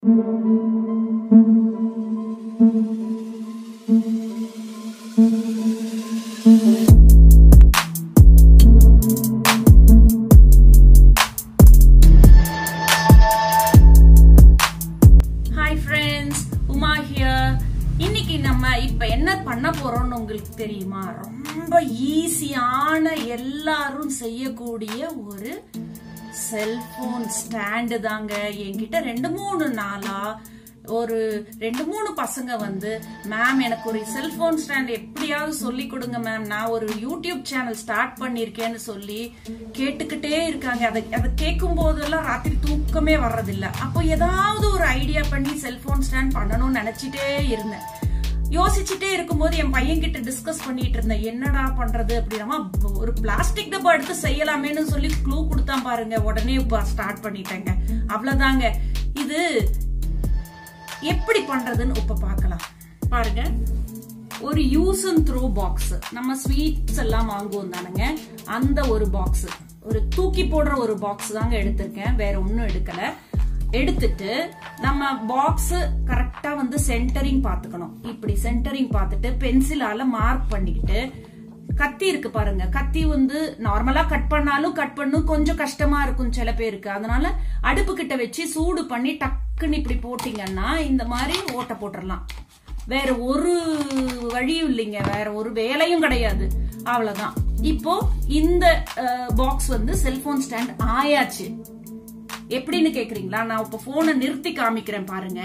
hi friends Uma here இன்னைக்கு நம்ம இப்ப என்ன பண்ண போறோம்னு உங்களுக்கு தெரியுமா ரொம்ப ஈஸியான எல்லாரும் செய்யக்கூடிய ஒரு செல்போன் ஸ்டாண்டு தாங்க என்கிட்ட ரெண்டு மூணு நாளா ஒரு ரெண்டு மூணு பசங்க வந்து மேம் எனக்கு ஒரு செல்போன் ஸ்டாண்ட் எப்படியாவது சொல்லி கொடுங்க மேம் நான் ஒரு யூடியூப் சேனல் ஸ்டார்ட் பண்ணிருக்கேன்னு சொல்லி கேட்டுக்கிட்டே இருக்காங்க அதை அதை கேட்கும் போதெல்லாம் ராத்திரி தூக்கமே வர்றதில்ல அப்போ ஏதாவது ஒரு ஐடியா பண்ணி செல்போன் ஸ்டாண்ட் பண்ணணும்னு நினைச்சிட்டே இருந்தேன் யோசிச்சுட்டே இருக்கும்போது என் பையன் கிட்ட டிஸ்கஸ் பண்ணிட்டு இருந்தேன் என்னடா பண்றது அப்படின்னா ஒரு பிளாஸ்டிக் டப்பா எடுத்து செய்யலாமேன்னு சொல்லி க்ளூ கொடுத்தான் பாருங்க உடனே இப்ப ஸ்டார்ட் பண்ணிட்டேங்க அவ்வளவுதாங்க இது எப்படி பண்றதுன்னு இப்ப பார்க்கலாம் பாருங்க ஒரு யூஸ் அண்ட் த்ரோ பாக்ஸ் நம்ம ஸ்வீட்ஸ் எல்லாம் வாங்குவோம் தானுங்க அந்த ஒரு பாக்ஸ் ஒரு தூக்கி போடுற ஒரு பாக்ஸ் தாங்க எடுத்திருக்கேன் வேற ஒன்னும் எடுக்கல எடுத்துட்டு நம்ம பாக்ஸ் கரெக்டா வந்து சென்டரிங் பாத்துக்கணும் இப்படி சென்டரிங் பார்த்துட்டு பென்சிலால மார்க் பண்ணிக்கிட்டு கத்தி இருக்கு பாருங்க கத்தி வந்து நார்மலா கட் பண்ணாலும் கட் பண்ணும் கொஞ்சம் கஷ்டமா இருக்கும் சில பேருக்கு அதனால அடுப்பு கிட்ட வச்சு சூடு பண்ணி டக்குன்னு இப்படி போட்டீங்கன்னா இந்த மாதிரி ஓட்ட போட்டுடலாம் வேற ஒரு வழியும் இல்லைங்க வேற ஒரு வேலையும் கிடையாது அவ்வளவுதான் இப்போ இந்த பாக்ஸ் வந்து செல்போன் ஸ்டாண்ட் ஆயாச்சு எப்படின்னு கேக்குறீங்களா நான் இப்ப போனை நிறுத்தி காமிக்கிறேன் பாருங்க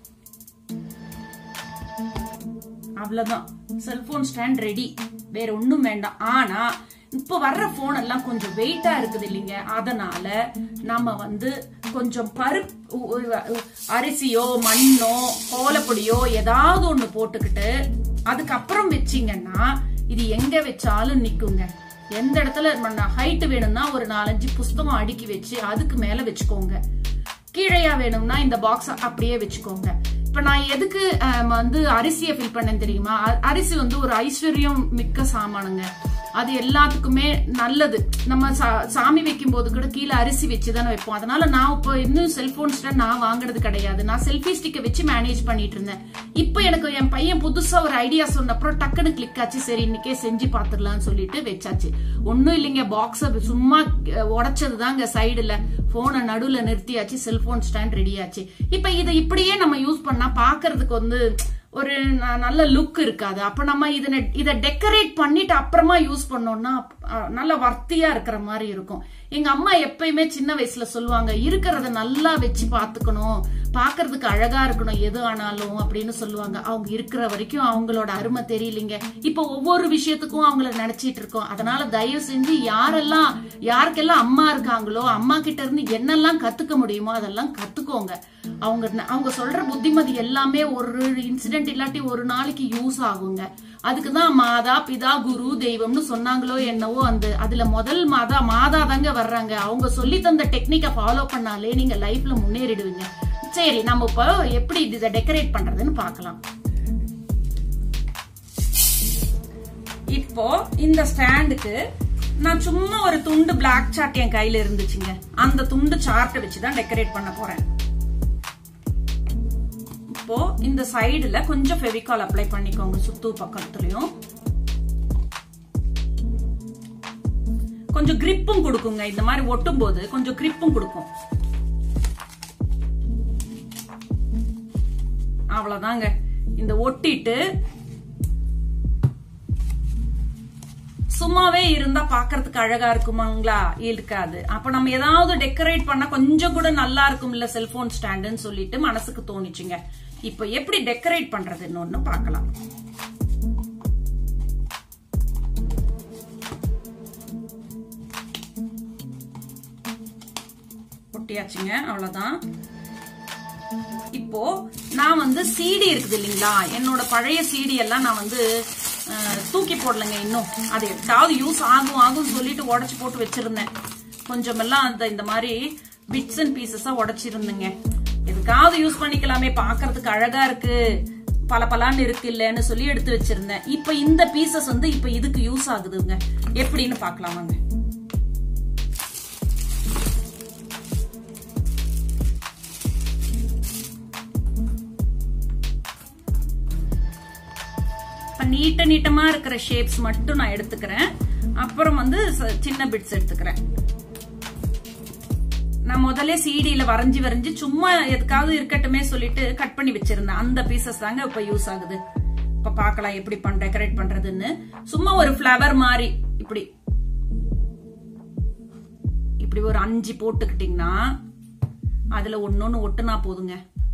அவ்வளவுதான் செல்போன் ஸ்டாண்ட் ரெடி வேற ஒண்ணும் வேண்டாம் ஆனா இப்ப வர்ற போன் எல்லாம் கொஞ்சம் வெயிட்டா இருக்குது இல்லைங்க அதனால நம்ம வந்து கொஞ்சம் பருப்பு அரிசியோ மண்ணோ கோலப்பொடியோ ஏதாவது ஒண்ணு போட்டுக்கிட்டு அதுக்கப்புறம் வச்சீங்கன்னா இது எங்க வச்சாலும் நிக்குங்க எந்த இடத்துல ஹைட் வேணும்னா ஒரு நாலஞ்சு புஸ்தகம் அடுக்கி வச்சு அதுக்கு மேல வச்சுக்கோங்க கீழையா வேணும்னா இந்த பாக்ஸ் அப்படியே வச்சுக்கோங்க இப்ப நான் எதுக்கு வந்து அரிசியை ஃபில் பண்ணேன் தெரியுமா அரிசி வந்து ஒரு ஐஸ்வர்யம் மிக்க சாமானுங்க அது எல்லாத்துக்குமே நல்லது நம்ம சாமி வைக்கும் போது கூட கீழே அரிசி வச்சுதானே வைப்போம் அதனால நான் இப்போ இன்னும் செல்போன் ஸ்டாண்ட் நான் வாங்குறது கிடையாது நான் செல்ஃபி ஸ்டிக்கை வச்சு மேனேஜ் பண்ணிட்டு இருந்தேன் இப்போ எனக்கு என் பையன் புதுசா ஒரு ஐடியா சொன்ன அப்புறம் டக்குன்னு கிளிக் ஆச்சு சரி இன்னைக்கே செஞ்சு பாத்துடலாம்னு சொல்லிட்டு வச்சாச்சு ஒன்னும் இல்லைங்க பாக்ஸ சும்மா உடைச்சது தாங்க சைடுல போனை நடுவுல நிறுத்தியாச்சு செல்போன் ஸ்டாண்ட் ரெடி ஆச்சு இப்ப இதை இப்படியே நம்ம யூஸ் பண்ணா பாக்குறதுக்கு வந்து ஒரு நல்ல லுக் இருக்காது அப்ப நம்ம இதை இதை டெக்கரேட் பண்ணிட்டு அப்புறமா யூஸ் பண்ணோம்னா நல்ல வர்த்தியா இருக்கிற மாதிரி இருக்கும் எங்க அம்மா எப்பயுமே சின்ன வயசுல சொல்லுவாங்க இருக்கிறத நல்லா வச்சு பாத்துக்கணும் பாக்குறதுக்கு அழகா இருக்கணும் எது ஆனாலும் அப்படின்னு சொல்லுவாங்க அவங்க இருக்கிற வரைக்கும் அவங்களோட அருமை தெரியலீங்க இப்ப ஒவ்வொரு விஷயத்துக்கும் அவங்கள நினைச்சிட்டு இருக்கோம் அதனால தயவு செஞ்சு யாரெல்லாம் யாருக்கெல்லாம் அம்மா இருக்காங்களோ அம்மா கிட்ட இருந்து என்னெல்லாம் கத்துக்க முடியுமோ அதெல்லாம் கத்துக்கோங்க அவங்க அவங்க சொல்ற புத்திமதி எல்லாமே ஒரு இன்சிடென்ட் இல்லாட்டி ஒரு நாளைக்கு யூஸ் ஆகுங்க அதுக்குதான் மாதா பிதா குரு தெய்வம்னு சொன்னாங்களோ என்னவோ அந்த அதுல முதல் மாதா மாதா தாங்க வர்றாங்க அவங்க சொல்லி தந்த டெக்னிக்கை ஃபாலோ பண்ணாலே நீங்க லைஃப்ல முன்னேறிடுவீங்க சரி நம்ம இப்போ எப்படி இதை டெக்கரேட் பண்றதுன்னு பார்க்கலாம் இப்போ இந்த ஸ்டாண்டுக்கு நான் சும்மா ஒரு துண்டு பிளாக் சார்ட் என் கையில இருந்துச்சுங்க அந்த துண்டு சார்ட்டை வச்சுதான் டெக்கரேட் பண்ண போறேன் இப்போ இந்த சைடுல கொஞ்சம் ஃபெவிகால் அப்ளை பண்ணிக்கோங்க சுத்து பக்கத்துலயும் கொஞ்சம் கிரிப்பும் கொடுக்குங்க இந்த மாதிரி ஒட்டும் போது கொஞ்சம் கிரிப்பும் கொடுக்கும் அவ்வளவுதாங்க இந்த ஒட்டிட்டு சும்மாவே இருந்தா பாக்குறதுக்கு அழகா இருக்குமாங்களா இருக்காது அப்ப நம்ம ஏதாவது டெக்கரேட் பண்ணா கொஞ்சம் கூட நல்லா இருக்கும் இல்ல செல்போன் ஸ்டாண்டுன்னு சொல்லிட்டு மனசுக்கு தோணிச்சுங்க இப்ப எப்படி டெக்கரேட் பண்றதுன்னு ஒண்ணு பார்க்கலாம் ஒட்டியாச்சுங்க அவ்வளவுதான் இப்போ நான் வந்து சிடி இருக்குது இல்லைங்களா என்னோட பழைய சிடி எல்லாம் நான் வந்து தூக்கி போடலைங்க இன்னும் அது எதாவது யூஸ் ஆகும் ஆகும் சொல்லிட்டு உடச்சு போட்டு வச்சிருந்தேன் கொஞ்சமெல்லாம் அந்த இந்த மாதிரி பிட்ஸ் அண்ட் பீசஸா உடைச்சிருந்தேங்க எதுக்காவது யூஸ் பண்ணிக்கலாமே பாக்குறதுக்கு அழகா இருக்கு பல பலான்னு இருக்கு இல்லன்னு சொல்லி எடுத்து வச்சிருந்தேன் இப்ப இந்த பீசஸ் வந்து இப்ப இதுக்கு யூஸ் ஆகுதுங்க எப்படின்னு பாக்கலாமாங்க நீட்ட நீட்டமா இருக்கிற ஷேப்ஸ் மட்டும் நான் எடுத்துக்கிறேன் அப்புறம் வந்து ச- சின்ன பிட்ஸ் எடுத்துக்கிறேன் நான் முதல்ல சிடியில வரைஞ்சு வரைஞ்சு சும்மா எதுக்காவது இருக்கட்டுமே சொல்லிட்டு கட் பண்ணி வச்சிருந்தேன் அந்த பீசஸ் தாங்க இப்ப யூஸ் ஆகுது இப்ப பார்க்கலாம் எப்படி பண் டெக்கரேட் பண்றதுன்னு சும்மா ஒரு ஃபிளவர் மாதிரி இப்படி இப்படி ஒரு அஞ்சு போட்டுக்கிட்டீங்கன்னா அதுல ஒன்னொன்னு ஒட்டுனா போதுங்க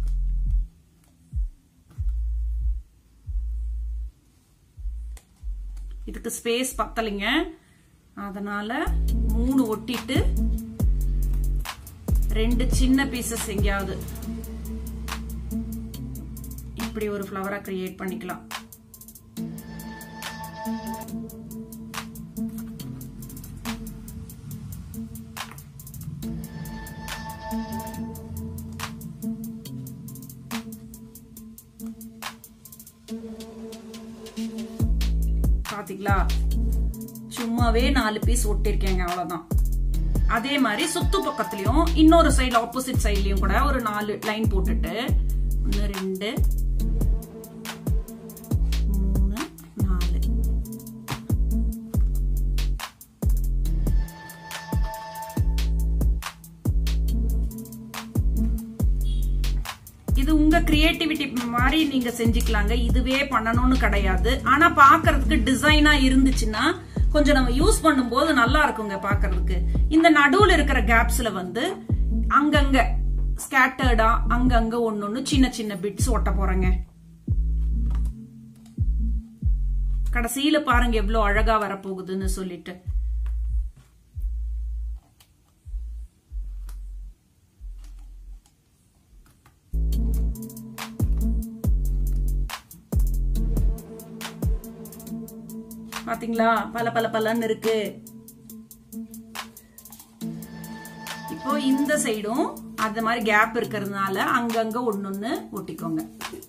இதுக்கு ஸ்பேஸ் பத்தலைங்க அதனால மூணு ஒட்டிட்டு ரெண்டு சின்ன பீசஸ் எங்கேயாவது இப்படி ஒரு ஃப்ளவரா கிரியேட் பண்ணிக்கலாம் பாத்தீங்களா சும்மாவே நாலு பீஸ் ஒட்டிருக்கேங்க அவ்வளவுதான் அதே மாதிரி சுத்து பக்கத்துலயும் இன்னொரு சைடு ஆப்போசிட் சைட்லயும் கூட ஒரு நாலு லைன் போட்டுட்டு ஒன்னு ரெண்டு மூணு நாலு இது உங்க கிரியேட்டிவிட்டி மாதிரி நீங்க செஞ்சுக்கலாங்க இதுவே பண்ணணும்னு கிடையாது ஆனா பாக்குறதுக்கு டிசைனா இருந்துச்சுன்னா கொஞ்சம் நம்ம யூஸ் பண்ணும்போது நல்லா இருக்குங்க பாக்குறதுக்கு இந்த நடுவுல இருக்கிற கேப்ஸ்ல வந்து அங்கங்க ஸ்கேட்டர்டா அங்கங்க ஒன்னொன்னு சின்ன சின்ன பிட்ஸ் ஒட்ட போறேங்க கடைசியில பாருங்க எவ்வளவு அழகா வரப்போகுதுன்னு சொல்லிட்டு பாத்தீங்களா பல பல பலன்னு இருக்கு இப்போ இந்த சைடும் அந்த மாதிரி கேப் இருக்கிறதுனால அங்கங்க ஒன்னொன்னு ஒட்டிக்கோங்க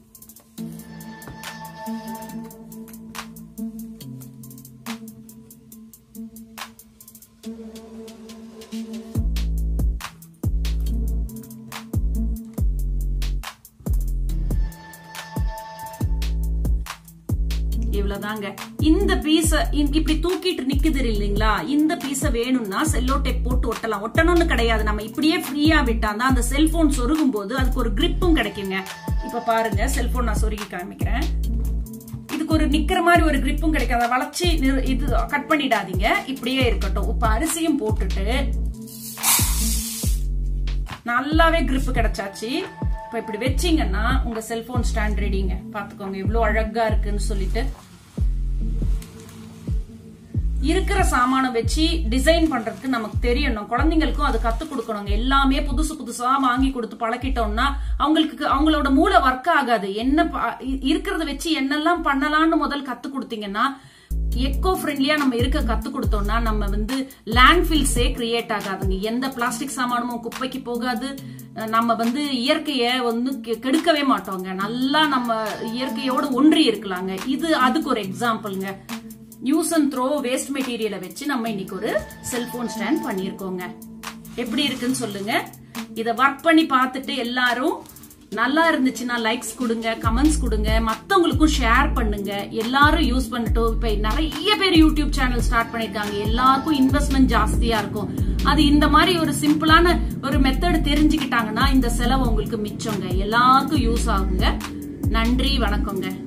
இவ்வளவுதாங்க இந்த பீஸ இப்படி தூக்கிட்டு நிக்குது இல்லைங்களா இந்த பீஸ வேணும்னா செல்லோ டேப் போட்டு ஒட்டலாம் ஒட்டணும்னு கிடையாது நம்ம இப்படியே ஃப்ரீயா விட்டாதான் அந்த செல்போன் சொருகும் போது அதுக்கு ஒரு கிரிப்பும் கிடைக்குங்க இப்ப பாருங்க செல்போன் நான் சொருகி காமிக்கிறேன் இதுக்கு ஒரு நிக்கிற மாதிரி ஒரு கிரிப்பும் கிடைக்காது அதை வளைச்சு நிறு- இது கட் பண்ணிடாதீங்க இப்படியே இருக்கட்டும் இப்ப அரிசியும் போட்டுட்டு நல்லாவே grip கிடைச்சாச்சு இப்ப இப்படி வச்சீங்கன்னா உங்க செல்போன் ஸ்டாண்ட் ரெடிங்க பாத்துக்கோங்க எவ்வளவு அழகா இருக்குன்னு சொல்லிட்டு இருக்கிற சாமானை வச்சு டிசைன் பண்றதுக்கு நமக்கு தெரியணும் குழந்தைங்களுக்கும் அது கத்து கொடுக்கணுங்க எல்லாமே புதுசு புதுசா வாங்கி கொடுத்து பழக்கிட்டோம்னா அவங்களுக்கு அவங்களோட மூளை ஒர்க் ஆகாது என்ன ப- இ- இருக்கிறத வச்சு என்னெல்லாம் பண்ணலாம்னு முதல் கத்து கொடுத்தீங்கன்னா எக்கோ ஃப்ரெண்ட்லியா நம்ம இருக்க கத்து கொடுத்தோம்னா நம்ம வந்து லேண்ட்ஃபில்ஸே கிரியேட் ஆகாதுங்க எந்த பிளாஸ்டிக் சாமானமும் குப்பைக்கு போகாது அஹ் நம்ம வந்து இயற்கைய வந்து கெ- கெடுக்கவே மாட்டோங்க நல்லா நம்ம இயற்கையோட ஒன்றி இருக்கலாங்க இது அதுக்கு ஒரு எக்ஸாம்பிள்ங்க யூஸ் அண்ட் த்ரோ வேஸ்ட் மெட்டீரியலை வச்சு நம்ம இன்னைக்கு ஒரு செல்போன் ஸ்டாண்ட் பண்ணியிருக்கோங்க எப்படி இருக்குன்னு சொல்லுங்க இத ஒர்க் பண்ணி பார்த்துட்டு எல்லாரும் நல்லா இருந்துச்சுன்னா லைக்ஸ் கொடுங்க கமெண்ட்ஸ் கொடுங்க மத்தவங்களுக்கும் ஷேர் பண்ணுங்க எல்லாரும் யூஸ் பண்ணட்டும் இப்ப நிறைய பேர் யூடியூப் சேனல் ஸ்டார்ட் பண்ணிருக்காங்க எல்லாருக்கும் இன்வெஸ்ட்மெண்ட் ஜாஸ்தியா இருக்கும் அது இந்த மாதிரி ஒரு சிம்பிளான ஒரு மெத்தட் தெரிஞ்சுக்கிட்டாங்கன்னா இந்த செலவு உங்களுக்கு மிச்சங்க எல்லாருக்கும் யூஸ் ஆகுங்க நன்றி வணக்கங்க